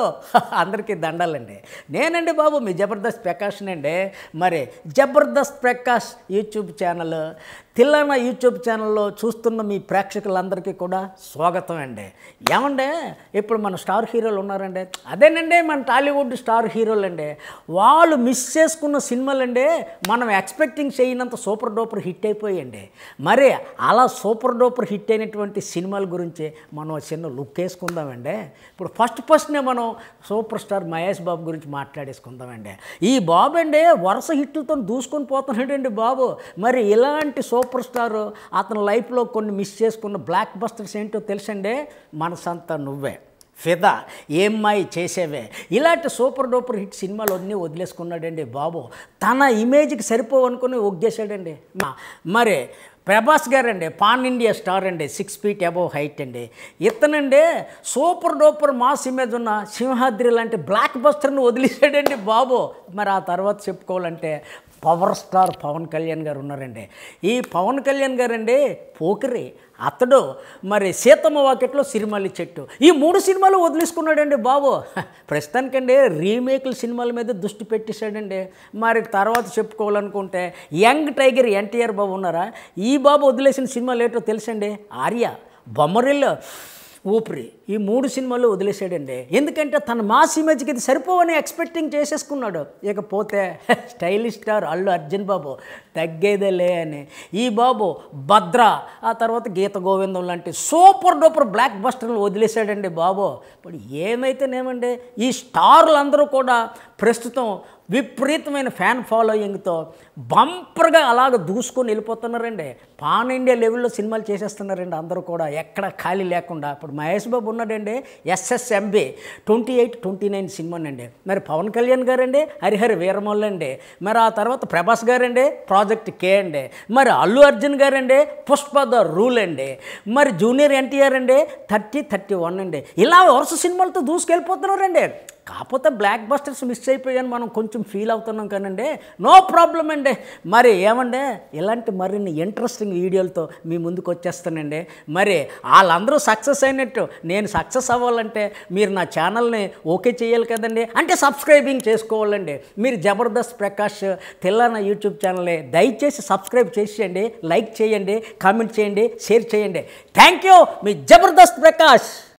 అందరికీ దండాలండి నేనండి బాబు మీ జబర్దస్త్ ప్రకాష్ అండి మరి జబర్దస్త్ ప్రకాష్ యూట్యూబ్ ఛానల్ తిల్లన యూట్యూబ్ ఛానల్లో చూస్తున్న మీ ప్రేక్షకులందరికీ కూడా స్వాగతం అండి ఏమండే ఇప్పుడు మన స్టార్ హీరోలు ఉన్నారండి అదేనండి మన టాలీవుడ్ స్టార్ హీరోలు అండి వాళ్ళు మిస్ చేసుకున్న సినిమాలండి మనం ఎక్స్పెక్టింగ్ చేయనంత సూపర్ డూపర్ హిట్ అయిపోయండి మరి అలా సూపర్ డూపర్ హిట్ అయినటువంటి సినిమాల గురించి మనం ఒక చిన్న లుక్ వేసుకుందామండి ఇప్పుడు ఫస్ట్ ఫస్ట్నే మనం సూపర్ స్టార్ మహేష్ బాబు గురించి మాట్లాడేసుకుందామండి ఈ బాబు అండి వరుస హిట్లతో దూసుకొని పోతున్నాడండి బాబు మరి ఇలాంటి సూపర్ స్టార్ అతని లైఫ్లో కొన్ని మిస్ చేసుకున్న బ్లాక్ బస్టర్స్ ఏంటో తెలుసండి మనసంతా నువ్వే ఫిదా ఏమ్మాయి చేసేవే ఇలాంటి సూపర్ డూపర్ హిట్ సినిమాలు అన్నీ వదిలేసుకున్నాడండి బాబు తన ఇమేజ్కి సరిపోవనుకుని ఒగ్గేశాడండి మ- మరి ప్రభాస్ గారండి పాన్ ఇండియా స్టార్ అండి సిక్స్ ఫీట్ అబవ్ హైట్ అండి ఇతనండి సూపర్ డూపర్ మాస్ ఇమేజ్ ఉన్న సింహాద్రి లాంటి బ్లాక్ బస్టర్ని వదిలేసాడండి బాబు మరి ఆ తర్వాత చెప్పుకోవాలంటే పవర్ స్టార్ పవన్ కళ్యాణ్ గారు ఉన్నారండి ఈ పవన్ కళ్యాణ్ గారండి పోకిరి అతడు మరి సీతమ్మ వాకెట్లో సిరిమల్లి చెట్టు ఈ మూడు సినిమాలు వదిలేసుకున్నాడండి బాబు హ, ప్రస్తుతానికండి రీమేక్ల సినిమాల మీద దృష్టి పెట్టేశాడండి మరి తర్వాత చెప్పుకోవాలనుకుంటే యంగ్ టైగర్ ఎన్టీఆర్ బాబు ఉన్నారా ఈ బాబు వదిలేసిన సినిమాలు ఏంటో తెలుసండి ఆర్య బొమ్మరిల్లు ఊపిరి ఈ మూడు సినిమాలు వదిలేసాడండి ఎందుకంటే తన మాస్ ఇమేజ్కి ఇది సరిపోవని ఎక్స్పెక్టింగ్ చేసేసుకున్నాడు ఇకపోతే స్టైలిష్ స్టార్ అల్లు అర్జున్ బాబు తగ్గేదేలే అని ఈ బాబు భద్ర ఆ తర్వాత గీత గోవిందం లాంటి సూపర్ డూపర్ బ్లాక్ బస్టర్లు వదిలేశాడండి బాబు ఇప్పుడు ఏమైతేనేమండి ఈ స్టార్లందరూ కూడా ప్రస్తుతం విపరీతమైన ఫ్యాన్ ఫాలోయింగ్తో బంపర్గా అలాగ దూసుకొని వెళ్ళిపోతున్నారండి పాన్ ఇండియా లెవెల్లో సినిమాలు చేసేస్తున్నారండి అందరూ కూడా ఎక్కడ ఖాళీ లేకుండా ఇప్పుడు మహేష్ బాబు ఉన్నాడండి SSMB twenty eight twenty nine సినిమానండి మరి పవన్ కళ్యాణ్ గారండి హరిహర వీరమల్లు అండి మరి ఆ తర్వాత ప్రభాస్ గారండి ప్రాజెక్ట్ కే అండి మరి అల్లు అర్జున్ గారండి పుష్ప ద రూల్ అండి మరి జూనియర్ ఎన్టీఆర్ అండి థర్టీ థర్టీ వన్ అండి ఇలా వరుస సినిమాలతో దూసుకెళ్ళిపోతున్నారండి కాకపోతే బ్లాక్ బస్టర్స్ మిస్ అయిపోయాను మనం కొంచెం ఫీల్ అవుతున్నాం కానండి నో ప్రాబ్లం అండి మరి ఏమండే ఇలాంటి మరిన్ని ఇంట్రెస్టింగ్ వీడియోలతో మీ ముందుకు వచ్చేస్తానండి మరి వాళ్ళందరూ సక్సెస్ అయినట్టు నేను సక్సెస్ అవ్వాలంటే మీరు నా ఛానల్ని ఓకే చేయాలి కదండి అంటే సబ్స్క్రైబింగ్ చేసుకోవాలండి మీరు జబర్దస్త్ ప్రకాష్ తెల్లాన యూట్యూబ్ ఛానల్ని దయచేసి సబ్స్క్రైబ్ చేసేయండి లైక్ చేయండి కామెంట్ చేయండి షేర్ చేయండి థ్యాంక్ యూ మీ జబర్దస్త్ ప్రకాష్